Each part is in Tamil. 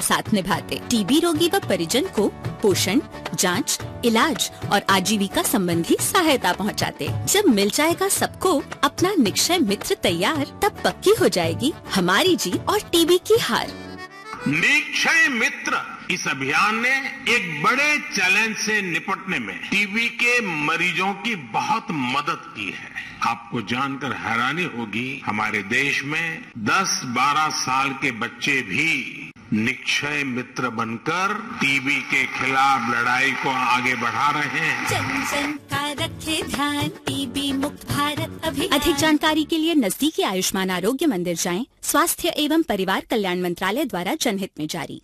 साथ निभाते टीबी रोगी व परिजन को पोषण जांच, इलाज और आजीविका संबंधी सहायता पहुंचाते। जब मिल जाएगा सबको अपना निक्षय मित्र तैयार तब पक्की हो जाएगी हमारी जीत और टीबी की हार निक्षय मित्र इस अभियान ने एक बड़े चैलेंज से निपटने में टीबी के मरीजों की बहुत मदद की है आपको जानकर हैरानी होगी हमारे देश में 10-12 साल के बच्चे भी निक्षय मित्र बनकर टीबी के खिलाफ लड़ाई को आगे बढ़ा रहे हैं जन जन का रखे ध्यान टीबी मुक्त भारत अभियान अधिक जानकारी के लिए नजदीकी आयुष्मान आरोग्य मंदिर जाएं स्वास्थ्य एवं परिवार कल्याण मंत्रालय द्वारा जनहित में जारी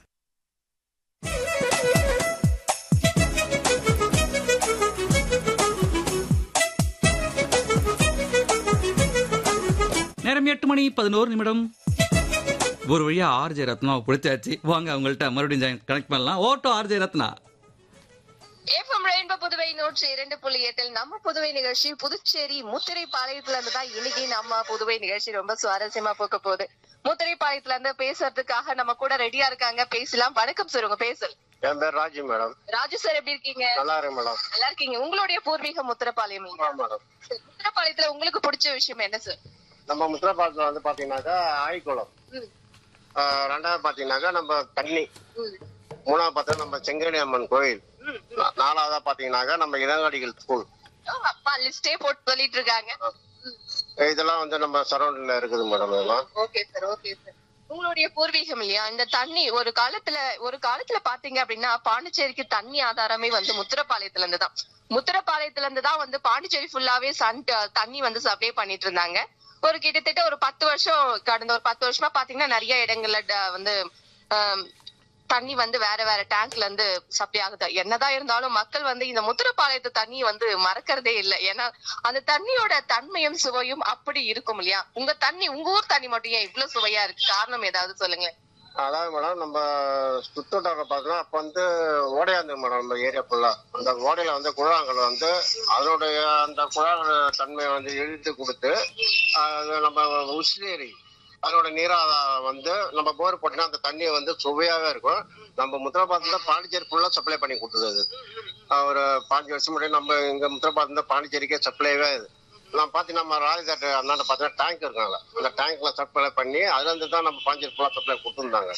நேரம் எட்டு மணி பதினோரு நிமிடம் ஒரு வழியா ஆர்ஜே ரத்னாவை பிடிச்சாச்சு வாங்க அவங்கள்ட்ட மறுபடியும் கனெக்ட் பண்ணலாம் ஓட்டோ RJ Ratna FM rainbow Puduvai நூற்றி இரண்டு புள்ளி எட்டில் நம்ம புதுவை நிகழ்ச்சி புதுச்சேரி முத்திரை பாளையத்துல இருந்து தான் இன்னைக்கு நம்ம புதுவை நிகழ்ச்சி ரொம்ப சுவாரஸ்யமா போக போகுது முத்திரை பாளையத்துல இருந்து பேசுறதுக்காக நம்ம கூட ரெடியா இருக்காங்க பேசலாம் வணக்கம் சார் உங்க பேசல் என் பேர் ராஜு மேடம் ராஜு சார் எப்படி இருக்கீங்க நல்லா இருக்கு மேடம் நல்லா இருக்கீங்க உங்களுடைய பூர்வீக முத்திரப்பாளையம் ஆமா மேடம் சரி, முத்திரப்பாளையத்துல உங்களுக்கு பிடிச்ச விஷயம் என்ன சார் நம்ம முத்திரப்பாளத்துல வந்து பாத்தீங்கன்னாக்கா ஆய்குளம் ம், ஆஹ் ரெண்டாவது பாத்தீங்கன்னாக்கா நம்ம தண்ணி ம், மூணாவது பார்த்தா நம்ம செங்கடி அம்மன் கோயில் ம், ம். நா- நாலாவதா பாத்தீங்கன்னாக்கா நம்ம இளங்காடிகள் ஸ்கூல் ஓ, அப்பா லிஸ்டே போட்டு சொல்லிட்டு இருக்காங்க இதெல்லாம் வந்து நம்ம சரௌண்டிங்ல இருக்குது மேடம் இதெல்லாம் ஓகே சார் ஓகே சார் உங்களுடைய பூர்வீகம் இல்லையா இந்த தண்ணி ஒரு காலத்துல ஒரு காலத்துல பாத்தீங்க அப்படின்னா பாண்டிச்சேரிக்கு தண்ணி ஆதாரமே வந்து முத்திரப்பாளையத்துல இருந்து தான் முத்திரப்பாளையத்துல இருந்து தான் வந்து பாண்டிச்சேரி ஃபுல்லாவே சன் தண்ணி வந்து சப்ளை பண்ணிட்டு இருந்தாங்க ஒரு கிட்டத்தட்ட ஒரு பத்து வருஷம் கடந்த ஒரு பத்து வருஷமா பாத்தீங்கன்னா நிறைய இடங்கள்ல ட- வந்து ஆம், தண்ணி வந்து வேற வேற டேங்க்ல இருந்து சப்ளை ஆகுது என்னதான் இருந்தாலும் மக்கள் வந்து இந்த முத்திரப்பாளையத்து தண்ணியை வந்து மறக்கறதே இல்லை ஏன்னா அந்த தண்ணியோட தன்மையும் சுவையும் அப்படி இருக்கும் இல்லையா உங்க தண்ணி உங்க ஊர் தண்ணி மட்டும் ஏன் இவ்வளவு சுவையா இருக்கு காரணம் ஏதாவது சொல்லுங்க அதாவது மேடம் நம்ம சுத்தோட்டார பார்த்தோம்னா அப்ப வந்து ஓடையா இருந்தது மேடம் நம்ம ஏரியா ஃபுல்லா அந்த ஓடையில வந்து குழாங்கள் வந்து அதனுடைய அந்த குழாங்கள் தன்மையை வந்து இழுத்து கொடுத்து அது நம்ம உசிலேரி அதோட நீராதாரம் வந்து நம்ம போர் போட்டோம்னா அந்த தண்ணி வந்து சுவையாவே இருக்கும் நம்ம முத்திரப்பாத்துல பாண்டிச்சேரி ஃபுல்லா சப்ளை பண்ணி கொடுத்தது அது ஆஹ் ஒரு பாஞ்சு வருஷம் முன்னாடி நம்ம இங்க முத்திரப்பாத்துல பாண்டிச்சேரிக்கே சப்ளைவே இது நான் பாத்தீங்கன்னா நம்ம ராஜதாட்டு அண்ணாண்ட பாத்தீங்கன்னா டேங்க் இருக்காங்க அந்த டேங்க்ல சப்ளை பண்ணி அதுல இருந்து தான் நம்ம பாண்டிச்சேரி ஃபுல்லா சப்ளை கொடுத்துருந்தாங்க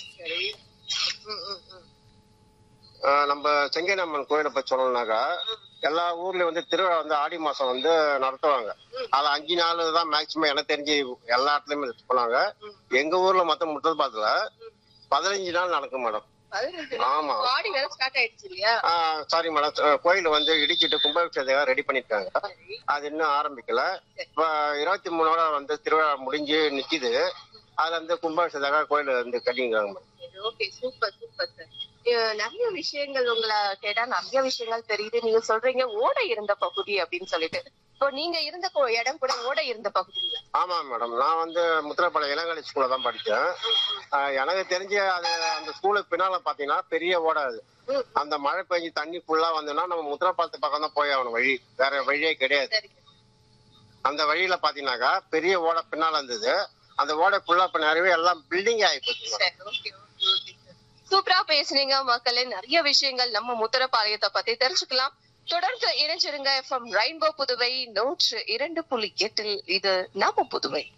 ஆஹ் நம்ம செங்கனம்மன் கோயிலை பத்தி சொல்லணும்னாக்கா எல்லா ஊர்லயும் வந்து திருவிழா வந்து ஆடி மாசம் வந்து நடத்துவாங்க அது அஞ்சு நாள் தான் மேக்சிமம் எனக்கு தெரிஞ்சு எல்லா இடத்துலயுமே போனாங்க எங்க ஊர்ல மொத்தம் முத்தப்பாத்துல பதினஞ்சு நாள் நடக்கும் மேடம் ஆமா பாடி வேற ஸ்டார்ட் ஆயிடுச்சு இல்லையா சாரி மேடம் கோயில் வந்து இடிச்சிட்டு கும்பாபிஷேகம் ரெடி பண்ணிருக்காங்க அது இன்னும் ஆரம்பிக்கல இப்ப இருபத்தி மூணோட வந்து திருவிழா முடிஞ்சு நிக்குது அதுல வந்து கும்பாபிஷேகம் கோயில் வந்து கட்டிங்கிறாங்க madam okay super super sir நிறைய விஷயங்கள் உங்களை கேட்டா நிறைய விஷயங்கள் தெரியுது நீங்க சொல்றீங்க ஓடை இருந்த பகுதி அப்படின்னு சொல்லிட்டு இப்போ நீங்க இருந்த கொ- இடம் கூட ஓடை இருந்த பகுதி இல்ல ஆமா மேடம் நான் வந்து முத்திரப்பாளையம் இளங்கலை ஸ்கூல்ல தான் படிச்சேன் ஆஹ் எனக்கு தெரிஞ்ச அது அந்த ஸ்கூலுக்கு பின்னால பாத்தீங்கன்னா பெரிய ஓடை அது அந்த மழை பெஞ்சு தண்ணி ஃபுல்லா வந்ததுன்னா நம்ம முத்திரப்பாளத்து பக்கம் தான் போய் ஆகணும் வழி வேற வழியே கிடையாது சரி அந்த வழியில பாத்தீங்கன்னாக்கா பெரிய ஓடை பின்னால இருந்தது அந்த ஓடை ஃபுல்லா இப்ப நிறையவே எல்லாம் பில்டிங் ஆகி போச்சு சரி, okay, okay, okay, sir. சூப்பரா பேசுனீங்க மக்களே நிறைய விஷயங்கள் நம்ம முத்திரப்பாளையத்தை பத்தி தெரிஞ்சுக்கலாம் தொடர்ந்து இணைஞ்சிருங்க எஃப்எம் ரெயின்போ புதுவை நூற்று இரண்டு புள்ளி எட்டில் இது நம்ம புதுவை